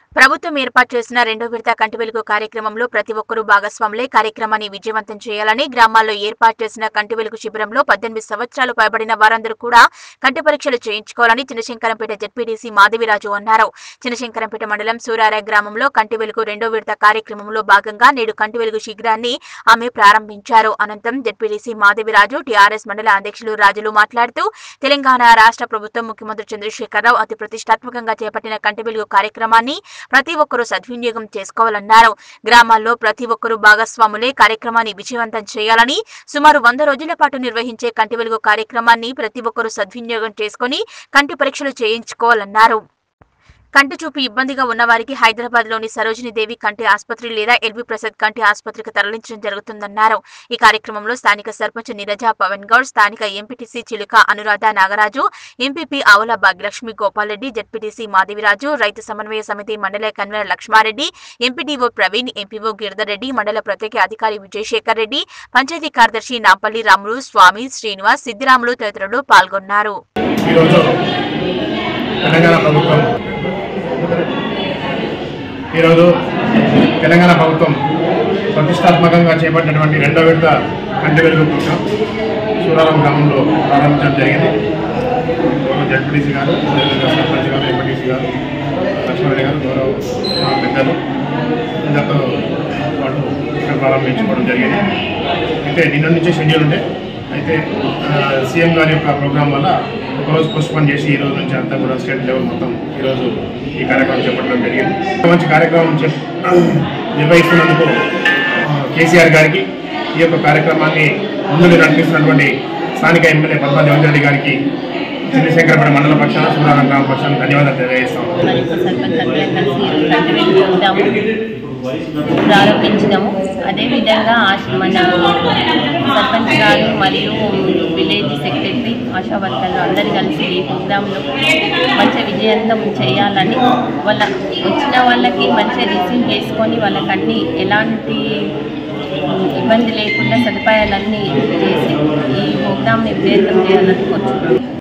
ప్రభుత్వం ఏర్పాటు చేసిన రెండో విడత కంటి వెలుగు కార్యక్రమంలో ప్రతి ఒక్కరూ భాగస్వాములై కార్యక్రమాన్ని విజయవంతం చేయాలని గ్రామాల్లో ఏర్పాటు చేసిన కంటి వెలుగు శిబిరంలో పద్దెనిమిది సంవత్సరాలు పైబడిన వారందరూ కూడా కంటి పరీక్షలు చేయించుకోవాలని చిన్నశంకరంపేట జెడ్పీడీసీ మాధవిరాజు అన్నారు చిన్నశంకరంపేట మండలం సూరారాయ గ్రామంలో కంటి వెలుగు రెండో విడత కార్యక్రమంలో భాగంగా నేడు కంటి వెలుగు శిబిరాన్ని ఆమె ప్రారంభించారు అనంతరం జెడ్పీడీసీ మాధవిరాజు టీఆర్ఎస్ మండల అధ్యక్షులు రాజులు మాట్లాడుతూ తెలంగాణ రాష్ట్ర ప్రభుత్వం ముఖ్యమంత్రి చంద్రశేఖరరావు అతి ప్రతిష్టాత్మకంగా చేపట్టిన కంటి వెలుగు కార్యక్రమాన్ని ప్రతి ఒక్కరూ సద్వినియోగం చేసుకోవాలన్నారు గ్రామాల్లో ప్రతి ఒక్కరూ భాగస్వాములే కార్యక్రమాన్ని విజయవంతం చేయాలని సుమారు వంద రోజుల పాటు నిర్వహించే కంటి వెలుగు కార్యక్రమాన్ని ప్రతి ఒక్కరూ సద్వినియోగం చేసుకుని కంటి పరీక్షలు చేయించుకోవాలన్నారు కంటి చూపు ఇబ్బందిగా ఉన్న వారికి హైదరాబాద్ లోని సరోజిని దేవి కంటి ఆసుపత్రి లేదా ఎల్బీ ప్రసాద్ కంటి ఆసుపత్రికి తరలించడం జరుగుతుందన్నారు ఈ కార్యక్రమంలో స్థానిక సర్పంచ్ నీరజ పవన్ గౌడ్ స్థానిక ఎంపీటీసీ చిలుక అనురాధ నాగరాజు ఎంపీపీ ఆవుల భాగ్యలక్ష్మి గోపాల్ రెడ్డి జడ్పీటీసీ మాధవిరాజు రైతు సమన్వయ సమితి మండల convener Lakshmareddy MPDO Praveen MPO Giridhar Reddy మండల ప్రత్యేక అధికారి విజయశేఖర్ రెడ్డి పంచాయతీ కార్యదర్శి నాంపల్లి రాములు స్వామి శ్రీనివాస్ సిద్దిరాములు తదితరులు పాల్గొన్నారు ఈరోజు తెలంగాణ ప్రభుత్వం ఈరోజు తెలంగాణ ప్రభుత్వం ప్రతిష్టాత్మకంగా చేపట్టినటువంటి రెండో విడత కంటి వెలుగు ప్రోగ్రాం సూరారం గ్రామంలో ప్రారంభించడం జరిగింది జడ్పీటీసీ గారు అదేవిధంగా సర్పంచ్ గారు ఎంపీటీసీ గారు లక్ష్మణరెడ్డి గారు గౌరవ మా పెద్దలు అందరితో పాటు ఇక్కడ ప్రారంభించుకోవడం జరిగింది అయితే నిన్న నుంచే షెడ్యూల్ ఉండే అయితే ఆ, సీఎం గారి యొక్క ప్రోగ్రాం వల్ల ఒకరోజు పోస్ట్పోన్ చేసి ఈ రోజు నుంచి అంతా కూడా స్టేట్ లెవెల్ మొత్తం ఈరోజు ఈ కార్యక్రమం చేపట్టడం జరిగింది మంచి కార్యక్రమం చెప్ నిర్వహిస్తున్నందుకు ఆ, కేసీఆర్ గారికి ఈ యొక్క కార్యక్రమాన్ని ముందుకు నడిపిస్తున్నటువంటి స్థానిక ఎమ్మెల్యే పద్మా దేవేంద్ర రెడ్డి గారికి చంద్రశేఖరపేట మండల పక్షాన సూరారం గ్రామ పక్షాన ధన్యవాదాలు తెలియజేస్తాం మరియు సర్పంచ్ అందరం కలిసి ఈరోజు కంటి వెలుగు ప్రోగ్రాము ప్రారంభించినాము అదేవిధంగా ఆశ మన సర్పంచ్ గారు మరియు విలేజ్ సెక్రటరీ ఆశా వర్కర్లు అందరు కలిసి ఈ ప్రోగ్రాంలో మంచి విజయవంతం చేయాలని వాళ్ళ వచ్చిన వాళ్ళకి మంచిగా రిసీవ్ చేసుకొని వాళ్ళకి అన్ని ఎలాంటి ఇబ్బంది లేకుండా సదుపాయాలన్నీ చేసి ఈ ప్రోగ్రామ్ని విజయవంతం చేయాలని కోరుచున్నాను